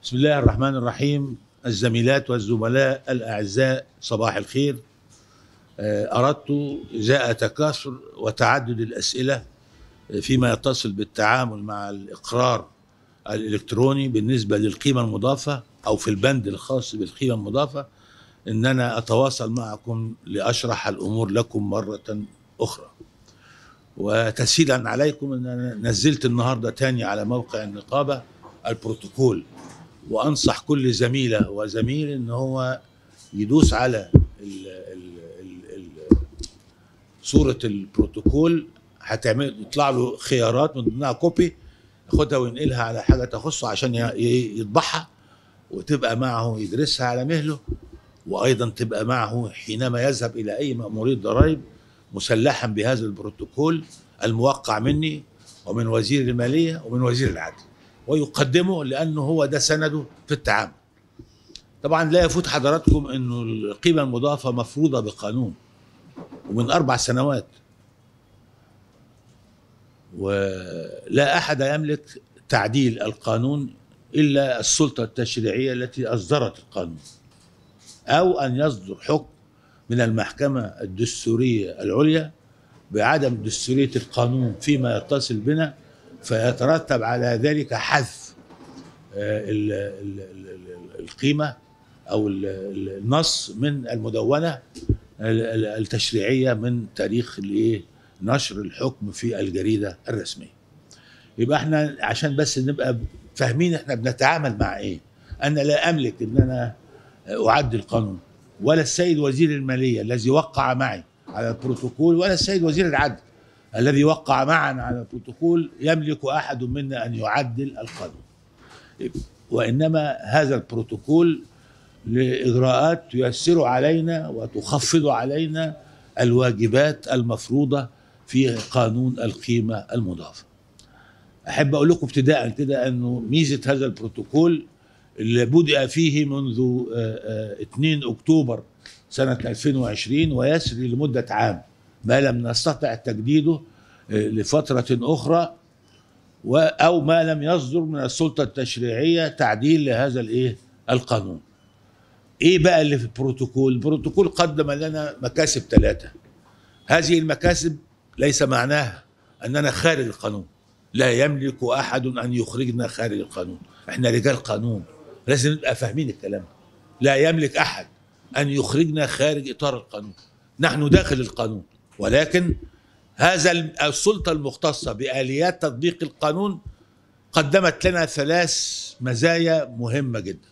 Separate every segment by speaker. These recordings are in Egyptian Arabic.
Speaker 1: بسم الله الرحمن الرحيم الزميلات والزملاء الأعزاء صباح الخير آه، أردت إزاء تكاثر وتعدد الأسئلة فيما يتصل بالتعامل مع الإقرار الإلكتروني بالنسبة للقيمة المضافة أو في البند الخاص بالقيمة المضافة إن أنا أتواصل معكم لأشرح الأمور لكم مرة أخرى وتسهيلا عليكم ان انا نزلت النهارده تاني على موقع النقابه البروتوكول وانصح كل زميله وزميل ان هو يدوس على ال ال ال ال صوره البروتوكول هتعمل يطلع له خيارات من ضمنها كوبي ياخدها وينقلها على حاجه تخصه عشان ي- ي- يطبعها وتبقى معه يدرسها على مهله وايضا تبقى معه حينما يذهب الى اي ماموريه ضرائب مسلحا بهذا البروتوكول الموقع مني ومن وزير الماليه ومن وزير العدل ويقدمه لانه هو ده سنده في التعامل. طبعا لا يفوت حضراتكم انه القيمه المضافه مفروضه بقانون ومن اربع سنوات ولا احد يملك تعديل القانون الا السلطه التشريعيه التي اصدرت القانون او ان يصدر حكم من المحكمة الدستورية العليا بعدم دستورية القانون فيما يتصل بنا فيترتب على ذلك حذف آه، ال- ال- ال- ال- القيمة أو ال- ال- النص من المدونة ال- ال- التشريعية من تاريخ الإيه؟ نشر الحكم في الجريدة الرسمية يبقى احنا عشان بس نبقى فاهمين احنا بنتعامل مع ايه انا لا املك ان انا اعدل قانون ولا السيد وزير الماليه الذي وقع معي على البروتوكول ولا السيد وزير العدل الذي وقع معنا على البروتوكول يملك احد منا ان يعدل القانون وانما هذا البروتوكول لاجراءات تيسر علينا وتخفض علينا الواجبات المفروضه في قانون القيمه المضافه. احب اقول لكم ابتداء كده انه ميزه هذا البروتوكول اللي بدأ فيه منذ آه، آه، 2 اكتوبر سنه 2020 ويسري لمده عام ما لم نستطع تجديده آه، لفتره اخرى و- او ما لم يصدر من السلطه التشريعيه تعديل لهذا الايه القانون. ايه بقى اللي في البروتوكول؟ البروتوكول قدم لنا مكاسب ثلاثه. هذه المكاسب ليس معناها اننا خارج القانون. لا يملك احد ان يخرجنا خارج القانون. احنا رجال قانون لازم نبقى فاهمين الكلام. لا يملك احد ان يخرجنا خارج اطار القانون. نحن داخل القانون ولكن هذا السلطه المختصه باليات تطبيق القانون قدمت لنا ثلاث مزايا مهمه جدا.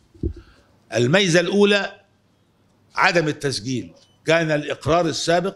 Speaker 1: الميزه الاولى عدم التسجيل كان الاقرار السابق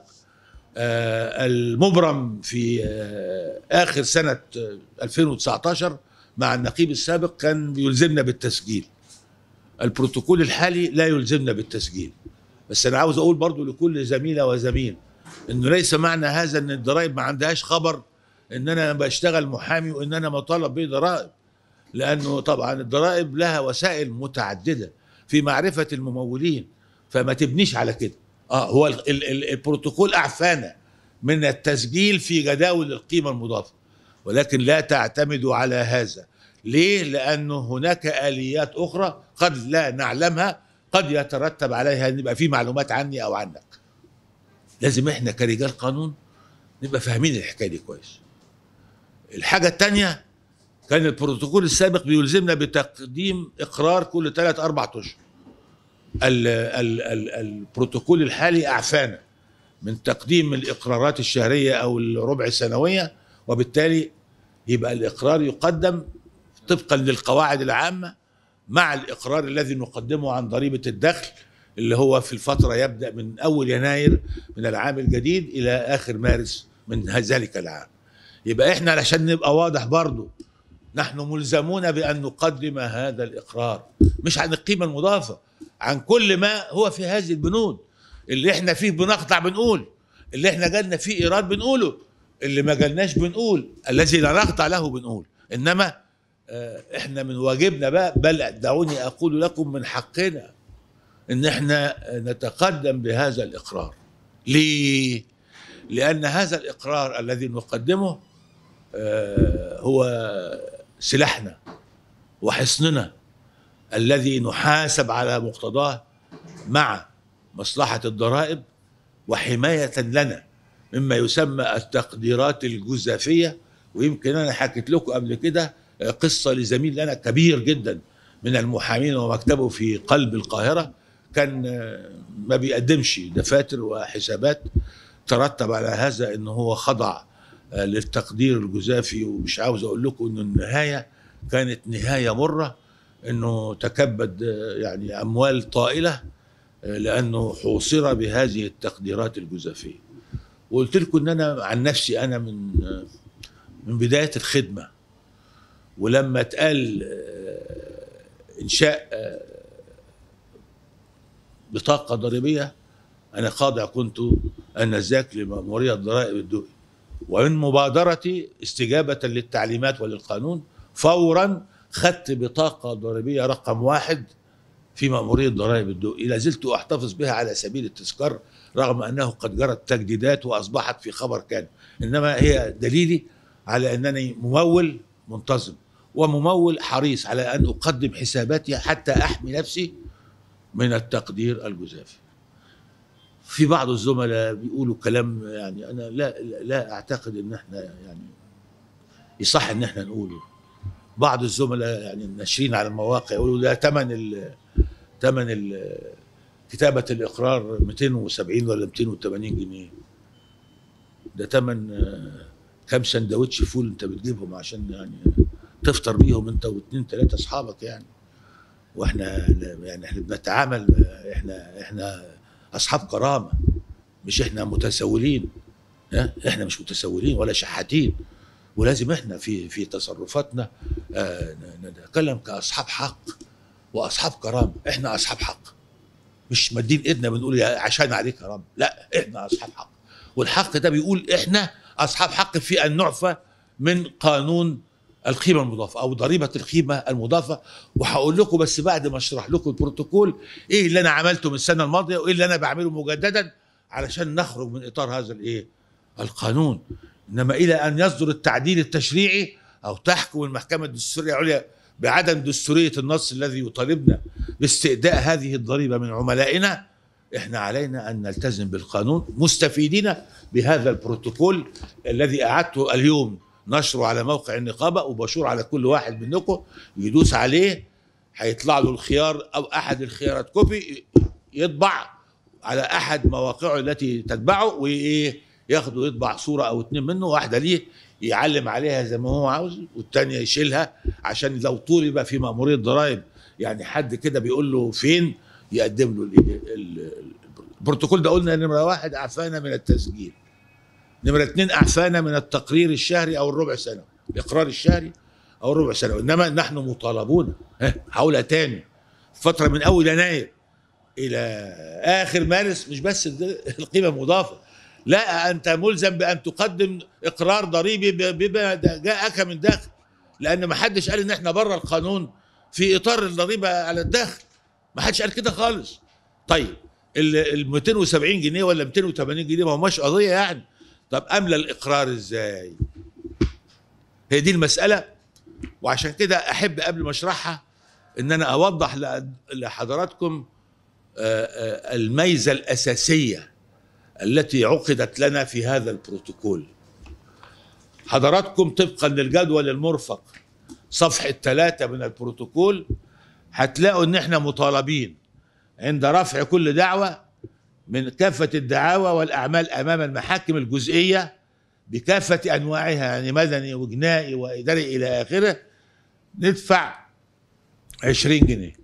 Speaker 1: آه، المبرم في آه، اخر سنه آه، 2019 مع النقيب السابق كان بيلزمنا بالتسجيل البروتوكول الحالي لا يلزمنا بالتسجيل بس انا عاوز اقول برضو لكل زميله وزميل انه ليس معنى هذا ان الضرائب ما عندهاش خبر ان انا بشتغل محامي وان انا مطالب به ضرائب لانه طبعا الضرائب لها وسائل متعدده في معرفه الممولين فما تبنيش على كده اه هو ال ال ال البروتوكول اعفانا من التسجيل في جداول القيمه المضافه ولكن لا تعتمدوا على هذا ليه لانه هناك اليات اخرى قد لا نعلمها قد يترتب عليها ان يبقى في معلومات عني او عنك لازم احنا كرجال قانون نبقى فاهمين الحكايه دي كويس الحاجه الثانيه كان البروتوكول السابق بيلزمنا بتقديم اقرار كل ثلاث اربع اشهر ال- ال- ال- البروتوكول الحالي اعفانا من تقديم الاقرارات الشهريه او الربع سنويه وبالتالي يبقى الاقرار يقدم طبقا للقواعد العامه مع الاقرار الذي نقدمه عن ضريبه الدخل اللي هو في الفتره يبدا من اول يناير من العام الجديد الى اخر مارس من ذلك العام يبقى احنا علشان نبقى واضح برضو نحن ملزمون بان نقدم هذا الاقرار مش عن القيمه المضافه عن كل ما هو في هذه البنود اللي احنا فيه بنقطع بنقول اللي احنا جالنا فيه ايراد بنقوله اللي ما جالناش بنقول الذي لا نقطع له بنقول انما آه، احنا من واجبنا بقى بل دعوني اقول لكم من حقنا ان احنا نتقدم بهذا الاقرار ليه لان هذا الاقرار الذي نقدمه آه، هو سلاحنا وحصننا الذي نحاسب على مقتضاه مع مصلحة الضرائب وحماية لنا مما يسمى التقديرات الجزافية ويمكن أنا حكيت لكم قبل كده قصة لزميل لنا كبير جدا من المحامين ومكتبه في قلب القاهرة كان ما بيقدمش دفاتر وحسابات ترتب على هذا ان هو خضع للتقدير الجزافي ومش عاوز اقول لكم ان النهايه كانت نهايه مره انه تكبد يعني اموال طائله لانه حوصر بهذه التقديرات الجزافيه وقلت لكم ان انا عن نفسي انا من من بدايه الخدمه ولما اتقال انشاء بطاقه ضريبيه انا خاضع كنت انذاك لمأمورية الضرائب الدولي ومن مبادرتي استجابة للتعليمات وللقانون فورا خدت بطاقة ضريبية رقم واحد في مأمورية ضرائب الدولي لا زلت أحتفظ بها على سبيل التذكار رغم أنه قد جرت تجديدات وأصبحت في خبر كان إنما هي دليلي على أنني ممول منتظم وممول حريص على أن أقدم حساباتي حتى أحمي نفسي من التقدير الجزافي في بعض الزملاء بيقولوا كلام يعني انا لا لا اعتقد ان احنا يعني يصح ان احنا نقوله بعض الزملاء يعني ناشرين على المواقع يقولوا ده ثمن ال ثمن ال كتابة الإقرار 270 ولا 280 جنيه ده ثمن كام سندوتش فول أنت بتجيبهم عشان يعني تفطر بيهم أنت واثنين ثلاثة أصحابك يعني وإحنا يعني إحنا بنتعامل إحنا إحنا اصحاب كرامه مش احنا متسولين ها احنا مش متسولين ولا شحاتين ولازم احنا في في تصرفاتنا آه نتكلم كاصحاب حق واصحاب كرامه احنا اصحاب حق مش مادين ايدنا بنقول عشان عليك كرامه لا احنا اصحاب حق والحق ده بيقول احنا اصحاب حق في ان نعفى من قانون القيمة المضافة أو ضريبة القيمة المضافة وهقول لكم بس بعد ما أشرح لكم البروتوكول إيه اللي أنا عملته من السنة الماضية وإيه اللي أنا بعمله مجددا علشان نخرج من إطار هذا الإيه القانون إنما إلى أن يصدر التعديل التشريعي أو تحكم المحكمة الدستورية العليا بعدم دستورية النص الذي يطالبنا باستئداء هذه الضريبة من عملائنا احنا علينا ان نلتزم بالقانون مستفيدين بهذا البروتوكول الذي اعدته اليوم نشره على موقع النقابه وبشور على كل واحد منكم يدوس عليه هيطلع له الخيار او احد الخيارات كوبي يطبع على احد مواقعه التي تتبعه وايه ياخده يطبع صوره او اتنين منه واحده ليه يعلم عليها زي ما هو عاوز والتانيه يشيلها عشان لو طولب في مأمورية ضرائب يعني حد كده بيقول له فين يقدم له البروتوكول ده قلنا نمره واحد اعفانا من التسجيل نمرة اتنين أعفانا من التقرير الشهري أو الربع سنة الإقرار الشهري أو الربع سنة إنما نحن مطالبون هقولها تاني فترة من أول يناير إلى آخر مارس مش بس القيمة المضافة لا أنت ملزم بأن تقدم إقرار ضريبي بما جاءك من داخل لأن ما حدش قال إن إحنا بره القانون في إطار الضريبة على الداخل ما حدش قال كده خالص طيب ال 270 جنيه ولا 280 جنيه ما هماش قضية يعني طب املى الاقرار ازاي هي دي المساله وعشان كده احب قبل ما اشرحها ان انا اوضح لحضراتكم الميزه الاساسيه التي عقدت لنا في هذا البروتوكول حضراتكم طبقا للجدول المرفق صفحه ثلاثة من البروتوكول هتلاقوا ان احنا مطالبين عند رفع كل دعوه من كافة الدعاوى والأعمال أمام المحاكم الجزئية بكافة أنواعها يعني مدني وجنائي وإداري إلى آخره ندفع 20 جنيه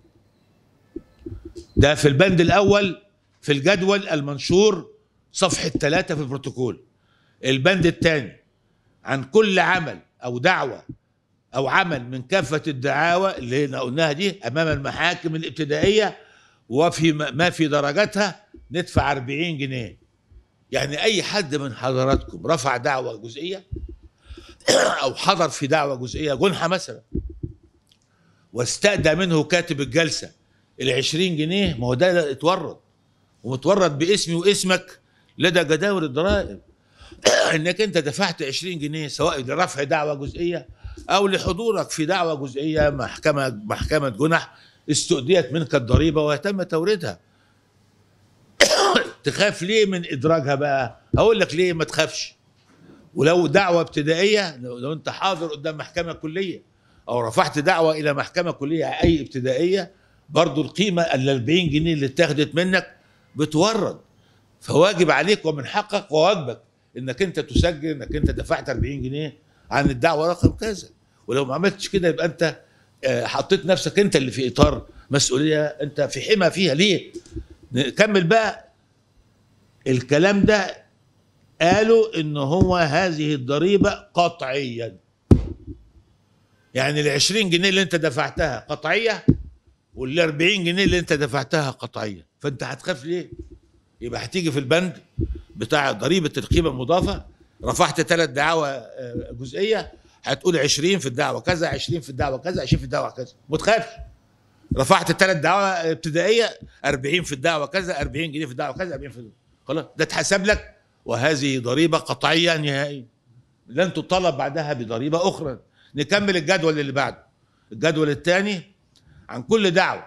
Speaker 1: ده في البند الأول في الجدول المنشور صفحة ثلاثة في البروتوكول البند الثاني عن كل عمل أو دعوة أو عمل من كافة الدعاوى اللي قلناها دي أمام المحاكم الابتدائية وفي ما في درجاتها ندفع 40 جنيه يعني اي حد من حضراتكم رفع دعوه جزئيه او حضر في دعوه جزئيه جنحه مثلا واستأدى منه كاتب الجلسه ال 20 جنيه ما هو ده اتورد ومتورد باسمي واسمك لدى جداول الضرائب انك انت دفعت 20 جنيه سواء لرفع دعوه جزئيه او لحضورك في دعوه جزئيه محكمه محكمه جنح استؤديت منك الضريبه وتم توريدها تخاف ليه من ادراجها بقى هقول لك ليه ما تخافش ولو دعوه ابتدائيه لو, لو انت حاضر قدام محكمه كليه او رفعت دعوه الى محكمه كليه اي ابتدائيه برضو القيمه ال 40 جنيه اللي اتاخدت منك بتورد فواجب عليك ومن حقك وواجبك انك انت تسجل انك انت دفعت 40 جنيه عن الدعوه رقم كذا ولو ما عملتش كده يبقى انت آه، حطيت نفسك انت اللي في اطار مسؤوليه انت في حمى فيها ليه؟ نكمل بقى الكلام ده قالوا ان هو هذه الضريبه قطعيا يعني ال 20 جنيه اللي انت دفعتها قطعيه وال 40 جنيه اللي انت دفعتها قطعيه فانت هتخاف ليه؟ يبقى هتيجي في البند بتاع ضريبه القيمه المضافه رفعت ثلاث دعاوى آه، جزئيه هتقول 20 في الدعوه كذا 20 في الدعوه كذا 20 في الدعوه كذا ما تخافش رفعت ثلاث دعاوى ابتدائيه 40 في الدعوه كذا 40 جنيه في الدعوه كذا 40 في الدعوة. خلاص ده اتحسب لك وهذه ضريبه قطعيه نهائيه لن تطالب بعدها بضريبه اخرى نكمل الجدول اللي بعده الجدول الثاني عن كل دعوه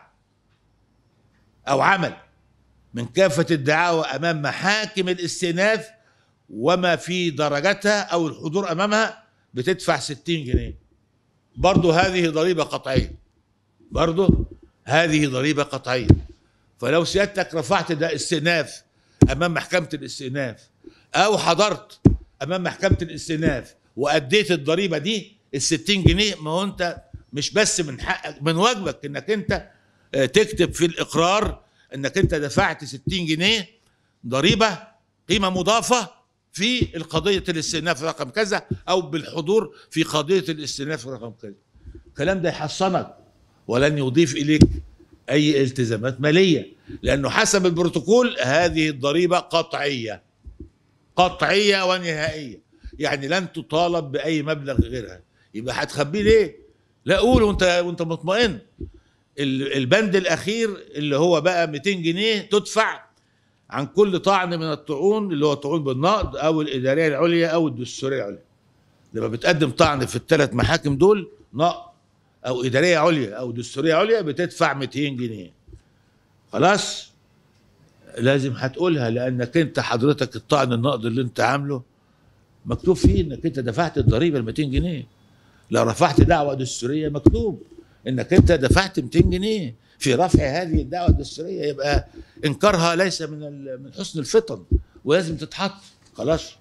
Speaker 1: او عمل من كافه الدعاوى امام محاكم الاستئناف وما في درجتها او الحضور امامها بتدفع 60 جنيه برضه هذه ضريبه قطعيه برضه هذه ضريبه قطعيه فلو سيادتك رفعت ده استئناف امام محكمه الاستئناف او حضرت امام محكمه الاستئناف واديت الضريبه دي ال 60 جنيه ما هو انت مش بس من حقك من واجبك انك انت آه، تكتب في الاقرار انك انت دفعت 60 جنيه ضريبه قيمه مضافه في القضيه الاستئناف رقم كذا او بالحضور في قضيه الاستئناف رقم كذا الكلام ده يحصنك ولن يضيف اليك اي التزامات ماليه لانه حسب البروتوكول هذه الضريبه قطعيه قطعيه ونهائيه يعني لن تطالب باي مبلغ غيرها يبقى هتخبيه ليه لا قول وانت وانت مطمئن ال- البند الاخير اللي هو بقى 200 جنيه تدفع عن كل طعن من الطعون اللي هو طعون بالنقد او الاداريه العليا او الدستوريه العليا لما بتقدم طعن في الثلاث محاكم دول نقد او اداريه عليا او دستوريه عليا بتدفع 200 جنيه خلاص لازم هتقولها لانك انت حضرتك الطعن النقد اللي انت عامله مكتوب فيه انك انت دفعت الضريبه ال 200 جنيه لو رفعت دعوه دستوريه مكتوب انك انت دفعت 200 جنيه في رفع هذه الدعوه الدستوريه يبقى انكارها ليس من ال- من حسن الفطن ولازم تتحط خلاص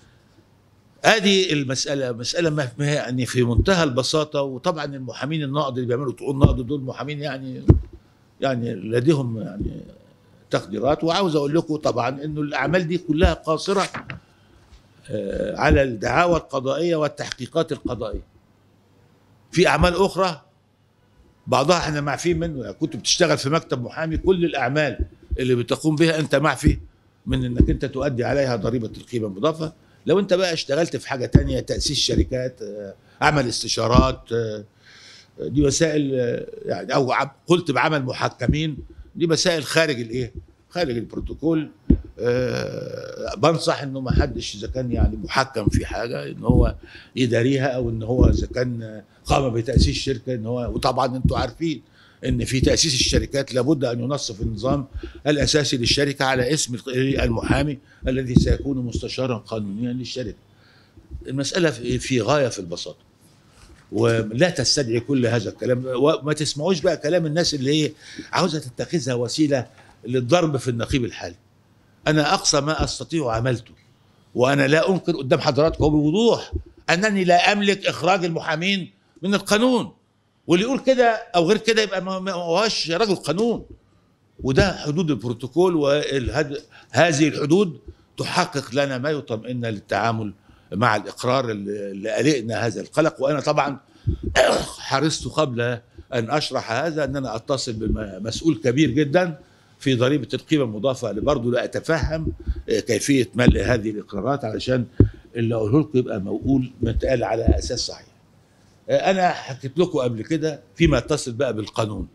Speaker 1: ادي المساله مساله ما ما هي يعني في منتهى البساطه وطبعا المحامين النقد اللي بيعملوا طعون نقد دول محامين يعني يعني لديهم يعني تقديرات وعاوز اقول لكم طبعا انه الاعمال دي كلها قاصره آه، على الدعاوى القضائيه والتحقيقات القضائيه في اعمال اخرى بعضها احنا معفين منه يعني كنت بتشتغل في مكتب محامي كل الاعمال اللي بتقوم بها انت معفي من انك انت تؤدي عليها ضريبه القيمه المضافه لو انت بقى اشتغلت في حاجه تانية تاسيس شركات آه، عمل استشارات آه، دي مسائل آه، يعني او عم- قلت بعمل محكمين دي مسائل خارج الايه خارج البروتوكول آه، بنصح انه ما حدش اذا كان يعني محكم في حاجه ان هو يداريها او ان هو اذا كان قام بتاسيس شركه ان هو وطبعا انتم عارفين ان في تاسيس الشركات لابد ان ينصف النظام الاساسي للشركه على اسم المحامي الذي سيكون مستشارا قانونيا للشركه. المساله في في غايه في البساطه. ولا تستدعي كل هذا الكلام وما تسمعوش بقى كلام الناس اللي هي عاوزه تتخذها وسيله للضرب في النقيب الحالي. انا اقصى ما استطيع عملته وانا لا انكر قدام حضراتكم بوضوح انني لا املك اخراج المحامين من القانون واللي يقول كده او غير كده يبقى ما ما هوش راجل قانون وده حدود البروتوكول وهذه الحدود تحقق لنا ما يطمئن للتعامل مع الاقرار اللي اللي قلقنا هذا القلق وانا طبعا حرصت قبل ان اشرح هذا ان انا اتصل بمسؤول كبير جدا في ضريبه القيمه المضافه اللي برضه لا اتفهم كيفيه ملء هذه الاقرارات علشان اللي اقوله لكم يبقى موقول متقال على اساس صحيح. انا حكيت لكم قبل كده فيما يتصل بقى بالقانون.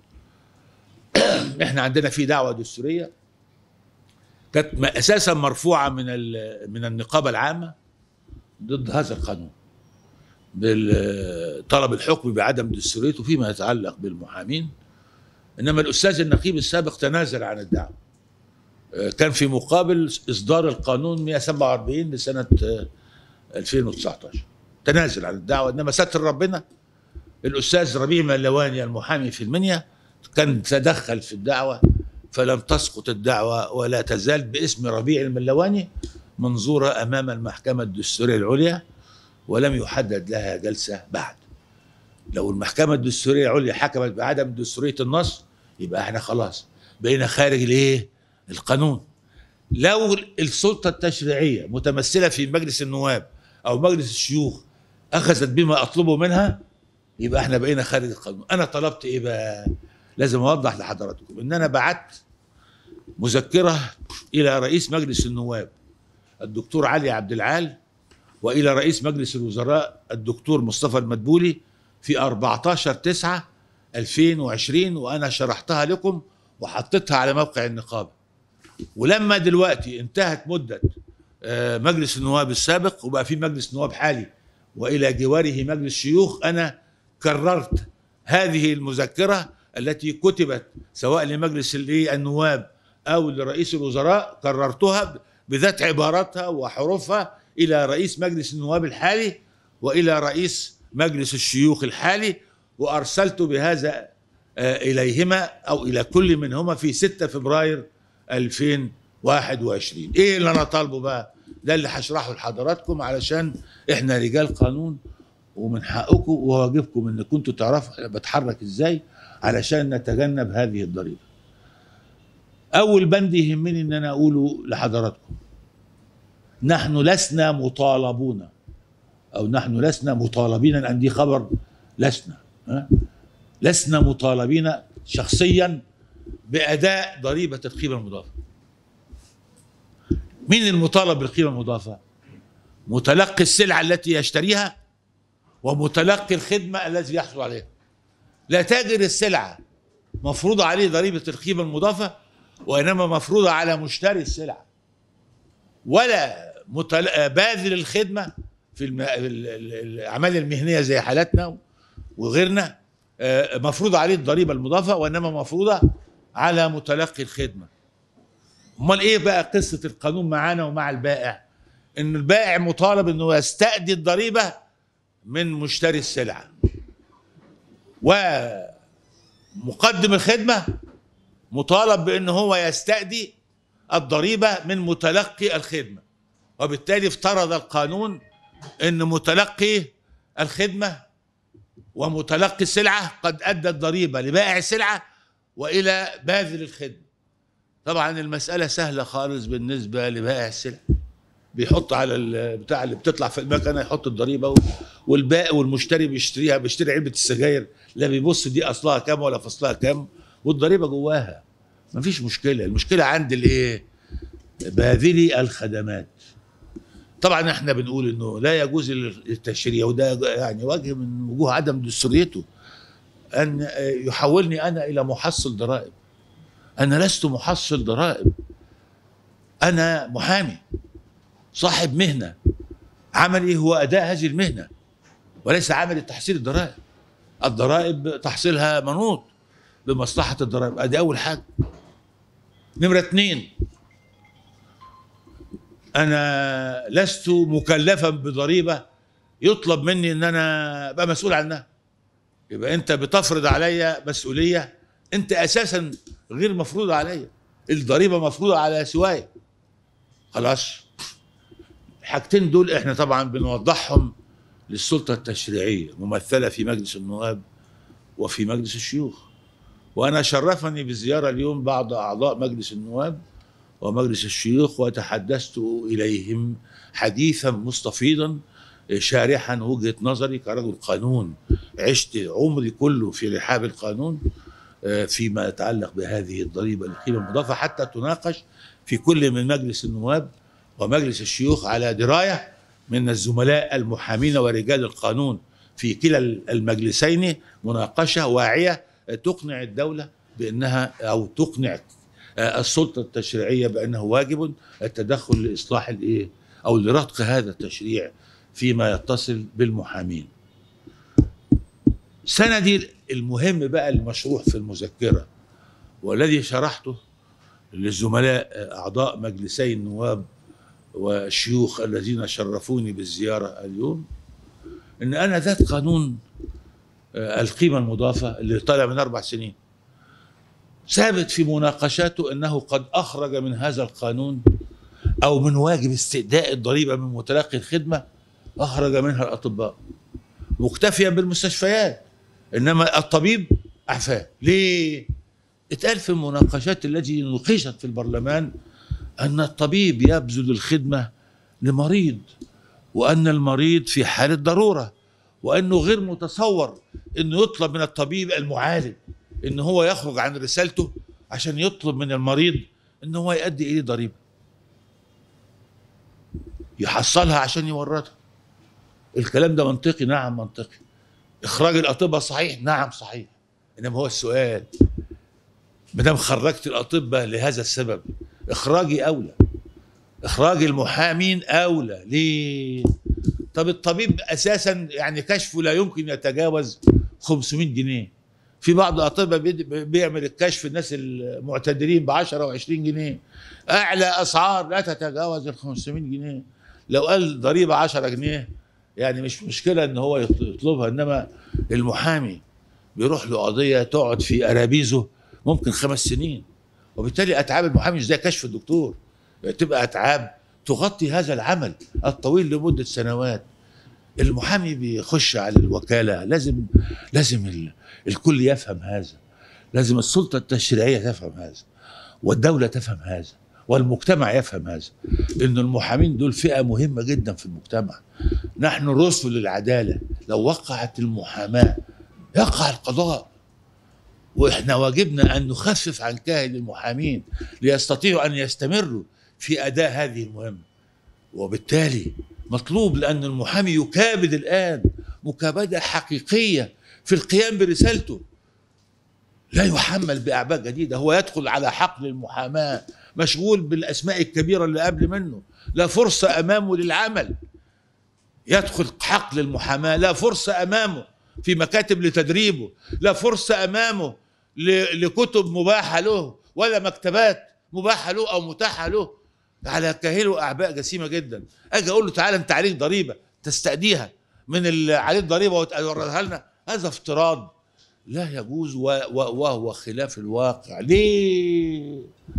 Speaker 1: احنا عندنا في دعوه دستوريه كانت م- اساسا مرفوعه من ال- من النقابه العامه ضد هذا القانون. بطلب الحكم بعدم دستوريته فيما يتعلق بالمحامين انما الاستاذ النقيب السابق تنازل عن الدعوه آه، كان في مقابل اصدار القانون 147 لسنه آه، 2019 تنازل عن الدعوه انما ستر ربنا الاستاذ ربيع ملواني المحامي في المنيا كان تدخل في الدعوه فلم تسقط الدعوه ولا تزال باسم ربيع الملواني منظوره امام المحكمه الدستوريه العليا ولم يحدد لها جلسه بعد لو المحكمه الدستوريه العليا حكمت بعدم دستوريه النص يبقى احنا خلاص بقينا خارج الايه القانون لو السلطه التشريعيه متمثله في مجلس النواب او مجلس الشيوخ اخذت بما اطلبه منها يبقى احنا بقينا خارج القانون انا طلبت ايه بقى لازم اوضح لحضراتكم ان انا بعت مذكره الى رئيس مجلس النواب الدكتور علي عبد العال والى رئيس مجلس الوزراء الدكتور مصطفى المدبولي في 14 9 2020 وانا شرحتها لكم وحطيتها على موقع النقابه ولما دلوقتي انتهت مده آه، مجلس النواب السابق وبقى في مجلس نواب حالي والى جواره مجلس شيوخ انا كررت هذه المذكره التي كتبت سواء لمجلس الإيه النواب او لرئيس الوزراء كررتها بذات عباراتها وحروفها الى رئيس مجلس النواب الحالي والى رئيس مجلس الشيوخ الحالي وارسلت بهذا آه، اليهما او الى كل منهما في 6 فبراير 2021 ايه اللي انا طالبه بقى ده اللي هشرحه لحضراتكم علشان احنا رجال قانون ومن حقكم وواجبكم ان كنتوا تعرفوا انا بتحرك ازاي علشان نتجنب هذه الضريبه اول بند يهمني ان انا اقوله لحضراتكم نحن لسنا مطالبون او نحن لسنا مطالبين لان دي خبر لسنا ها؟ لسنا مطالبين شخصيا باداء ضريبه القيمه المضافه مين المطالب بالقيمه المضافه متلقي السلعه التي يشتريها ومتلقي الخدمه الذي يحصل عليها لا تاجر السلعه مفروضه عليه ضريبه القيمه المضافه وانما مفروضه على مشتري السلعه ولا متل... باذل الخدمه في الم... ال- ال- الاعمال المهنيه زي حالاتنا وغيرنا آه، مفروضه عليه الضريبه المضافه وانما مفروضه على متلقي الخدمه امال ايه بقى قصه القانون معانا ومع البائع ان البائع مطالب انه يستأدي الضريبه من مشتري السلعه ومقدم الخدمه مطالب بان هو يستأدي الضريبه من متلقي الخدمه وبالتالي افترض القانون ان متلقي الخدمه ومتلقي السلعه قد ادى الضريبه لبائع السلعه والى باذل الخدمه طبعا المساله سهله خالص بالنسبه لبائع السلع بيحط على البتاع اللي بتطلع في المكنه يحط الضريبه و- والبائع والمشتري بيشتريها بيشتري علبه السجاير لا بيبص دي اصلها كام ولا فصلها كام والضريبه جواها مفيش مشكله المشكله عند الايه باذلي الخدمات طبعا احنا بنقول انه لا يجوز التشريع وده يعني وجه من وجوه عدم دستوريته ان يحولني انا الى محصل ضرائب انا لست محصل ضرائب انا محامي صاحب مهنه عملي هو اداء هذه المهنه وليس عملي تحصيل الضرائب الضرائب تحصيلها منوط بمصلحه الضرائب ادي اول حاجه نمره اثنين انا لست مكلفا بضريبه يطلب مني ان انا ابقى مسؤول عنها يبقى انت بتفرض عليا مسؤوليه انت اساسا غير مفروضه عليا الضريبه مفروضه على سواي خلاص الحاجتين دول احنا طبعا بنوضحهم للسلطه التشريعيه ممثله في مجلس النواب وفي مجلس الشيوخ وانا شرفني بزياره اليوم بعض اعضاء مجلس النواب ومجلس الشيوخ وتحدثت اليهم حديثا مستفيضا شارحا وجهه نظري كرجل قانون عشت عمري كله في رحاب القانون آه، فيما يتعلق بهذه الضريبه القيمه المضافه حتى تناقش في كل من مجلس النواب ومجلس الشيوخ على درايه من الزملاء المحامين ورجال القانون في كلا المجلسين مناقشه واعيه تقنع الدوله بانها او تقنع آه، السلطه التشريعيه بانه واجب التدخل لاصلاح الايه او لرتق هذا التشريع فيما يتصل بالمحامين سندي المهم بقى المشروح في المذكره والذي شرحته للزملاء اعضاء مجلسي النواب والشيوخ الذين شرفوني بالزياره اليوم ان انا ذات قانون آه، القيمه المضافه اللي طالع من اربع سنين ثابت في مناقشاته انه قد اخرج من هذا القانون او من واجب استئداء الضريبه من متلقي الخدمه اخرج منها الاطباء مكتفيا بالمستشفيات انما الطبيب اعفاه ليه اتقال في المناقشات التي نوقشت في البرلمان ان الطبيب يبذل الخدمه لمريض وان المريض في حاله ضروره وانه غير متصور انه يطلب من الطبيب المعالج ان هو يخرج عن رسالته عشان يطلب من المريض ان هو يؤدي اليه ضريبه يحصلها عشان يورطها الكلام ده منطقي نعم منطقي اخراج الاطباء صحيح نعم صحيح انما هو السؤال ما دام خرجت الاطباء لهذا السبب اخراجي اولى اخراج المحامين اولى ليه طب الطبيب اساسا يعني كشفه لا يمكن يتجاوز 500 جنيه في بعض الاطباء بيد- بيعمل الكشف الناس المعتدلين ب 10 و20 جنيه اعلى اسعار لا تتجاوز ال 500 جنيه لو قال ضريبه 10 جنيه يعني مش مشكله ان هو يط- يطلبها انما المحامي بيروح له قضيه تقعد في ارابيزه ممكن خمس سنين وبالتالي اتعاب المحامي مش زي كشف الدكتور تبقى اتعاب تغطي هذا العمل الطويل لمده سنوات المحامي بيخش على الوكاله لازم لازم ال- الكل يفهم هذا لازم السلطه التشريعيه تفهم هذا والدوله تفهم هذا والمجتمع يفهم هذا ان المحامين دول فئه مهمه جدا في المجتمع نحن رسل للعداله لو وقعت المحاماه يقع القضاء واحنا واجبنا ان نخفف عن كاهل المحامين ليستطيعوا ان يستمروا في اداء هذه المهمه وبالتالي مطلوب لان المحامي يكابد الان مكابده حقيقيه في القيام برسالته لا يحمل باعباء جديده هو يدخل على حقل المحاماه مشغول بالاسماء الكبيره اللي قبل منه لا فرصه امامه للعمل يدخل حقل المحاماه لا فرصه امامه في مكاتب لتدريبه لا فرصه امامه ل- لكتب مباحه له ولا مكتبات مباحه له او متاحه له على كاهله اعباء جسيمه جدا اجي اقول له تعالى انت عليك ضريبه تستأديها من اللي عليك ضريبه وتوردها لنا هذا افتراض لا يجوز و- و- وهو خلاف الواقع ليه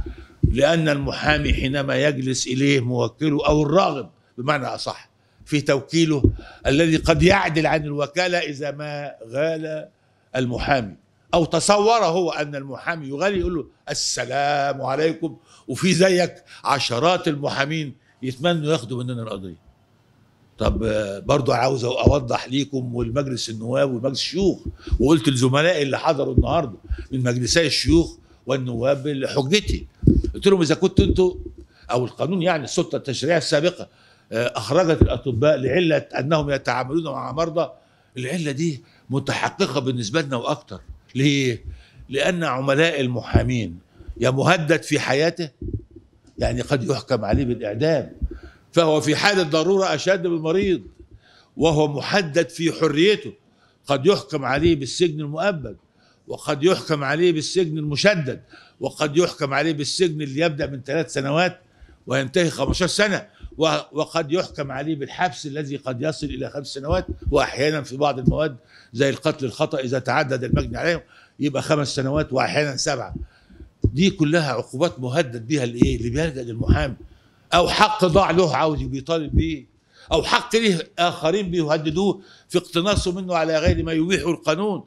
Speaker 1: لأن المحامي حينما يجلس إليه موكله أو الراغب بمعنى أصح في توكيله الذي قد يعدل عن الوكالة إذا ما غال المحامي أو تصور هو أن المحامي يغالي يقول له السلام عليكم وفي زيك عشرات المحامين يتمنوا ياخدوا مننا القضية طب آه، برضو عاوز اوضح ليكم والمجلس النواب والمجلس الشيوخ وقلت لزملائي اللي حضروا النهارده من مجلسي الشيوخ والنواب حجتي قلت لهم اذا كنتوا انتوا او القانون يعني السلطه التشريعيه السابقه آه، اخرجت الاطباء لعله انهم يتعاملون مع مرضى العله دي متحققه بالنسبه لنا واكثر ليه؟ لان عملاء المحامين يا مهدد في حياته يعني قد يحكم عليه بالاعدام فهو في حاله ضروره اشد من المريض وهو محدد في حريته قد يحكم عليه بالسجن المؤبد وقد يحكم عليه بالسجن المشدد وقد يحكم عليه بالسجن اللي يبدا من ثلاث سنوات وينتهي 15 سنه و- وقد يحكم عليه بالحبس الذي قد يصل الى خمس سنوات واحيانا في بعض المواد زي القتل الخطا اذا تعدد المجني عليهم يبقى خمس سنوات واحيانا سبعه دي كلها عقوبات مهدد بها الايه اللي بيلجا للمحامي او حق ضاع له عاوز بيطالب بيه او حق ليه اخرين بيهددوه في اقتناصه منه على غير ما يبيحه القانون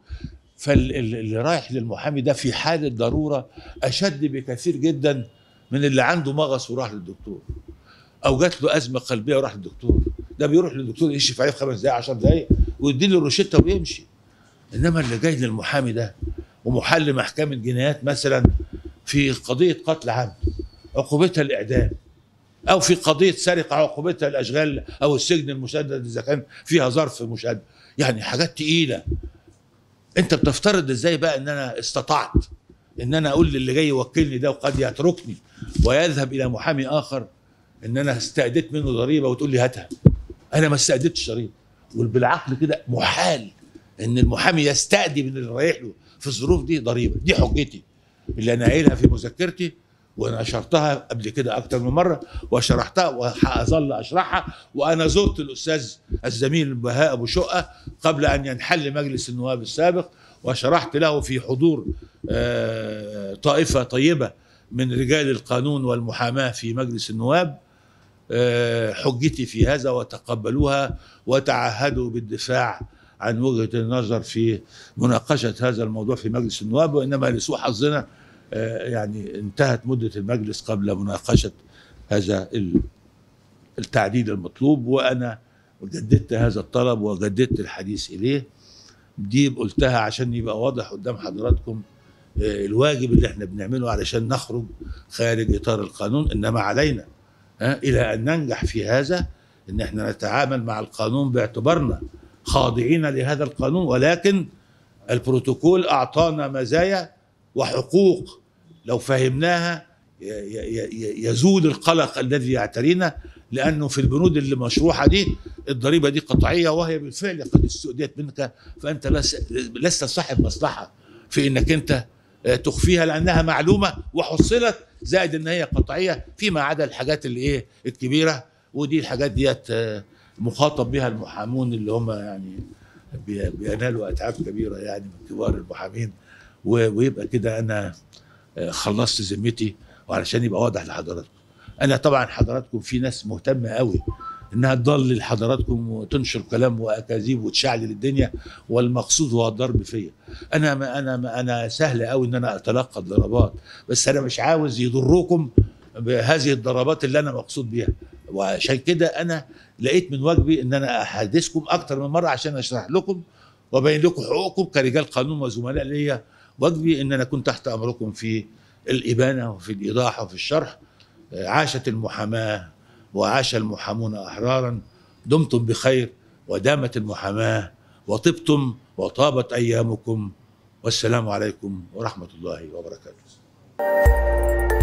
Speaker 1: فاللي رايح للمحامي ده في حاله ضروره اشد بكثير جدا من اللي عنده مغص وراح للدكتور او جات له ازمه قلبيه وراح للدكتور ده بيروح للدكتور يكشف عليه في خمس دقائق 10 دقائق ويدي له الروشته ويمشي انما اللي جاي للمحامي ده ومحل محكمه جنايات مثلا في قضيه قتل عمد عقوبتها الاعدام او في قضيه سرقه عقوبتها الاشغال او السجن المشدد اذا كان فيها ظرف مشدد يعني حاجات تقيله انت بتفترض ازاي بقى ان انا استطعت ان انا اقول للي جاي يوكلني ده وقد يتركني ويذهب الى محامي اخر ان انا استأديت منه ضريبه وتقول لي هاتها انا ما استأديتش ضريبه وبالعقل كده محال ان المحامي يستأدي من اللي رايح له في الظروف دي ضريبه دي حجتي اللي انا قايلها في مذكرتي ونشرتها قبل كده اكتر من مره وشرحتها وهظل اشرحها وانا زرت الاستاذ الزميل بهاء ابو شقه قبل ان ينحل مجلس النواب السابق وشرحت له في حضور آه، طائفه طيبه من رجال القانون والمحاماه في مجلس النواب آه، حجتي في هذا وتقبلوها وتعهدوا بالدفاع عن وجهه النظر في مناقشه هذا الموضوع في مجلس النواب وانما لسوء حظنا آه، يعني انتهت مده المجلس قبل مناقشه هذا ال- التعديل المطلوب وانا جددت هذا الطلب وجددت الحديث اليه دي قلتها عشان يبقى واضح قدام حضراتكم آه، الواجب اللي احنا بنعمله علشان نخرج خارج اطار القانون انما علينا ها، الى ان ننجح في هذا ان احنا نتعامل مع القانون باعتبارنا خاضعين لهذا القانون ولكن البروتوكول اعطانا مزايا وحقوق لو فهمناها ي- ي- ي- يزول القلق الذي يعترينا لانه في البنود اللي مشروحه دي الضريبه دي قطعيه وهي بالفعل قد استؤديت منك فانت لس- لست صاحب مصلحه في انك انت آه، تخفيها لانها معلومه وحصلت زائد ان هي قطعيه فيما عدا الحاجات اللي ايه الكبيره ودي الحاجات ديت آه، مخاطب بها المحامون اللي هم يعني بي- بينالوا اتعاب كبيره يعني من كبار المحامين و- ويبقى كده انا آه، خلصت ذمتي وعلشان يبقى واضح لحضراتكم انا طبعا حضراتكم في ناس مهتمه قوي انها تضلل حضراتكم وتنشر كلام واكاذيب وتشعل الدنيا والمقصود هو الضرب فيا انا ما انا ما انا سهل قوي ان انا اتلقى الضربات بس انا مش عاوز يضركم بهذه الضربات اللي انا مقصود بيها وعشان كده انا لقيت من واجبي ان انا احدثكم اكتر من مره عشان اشرح لكم وابين لكم حقوقكم كرجال قانون وزملاء ليا واجبي ان انا اكون تحت امركم في الابانه وفي الايضاح وفي الشرح عاشت المحاماه وعاش المحامون احرارا دمتم بخير ودامت المحاماه وطبتم وطابت ايامكم والسلام عليكم ورحمه الله وبركاته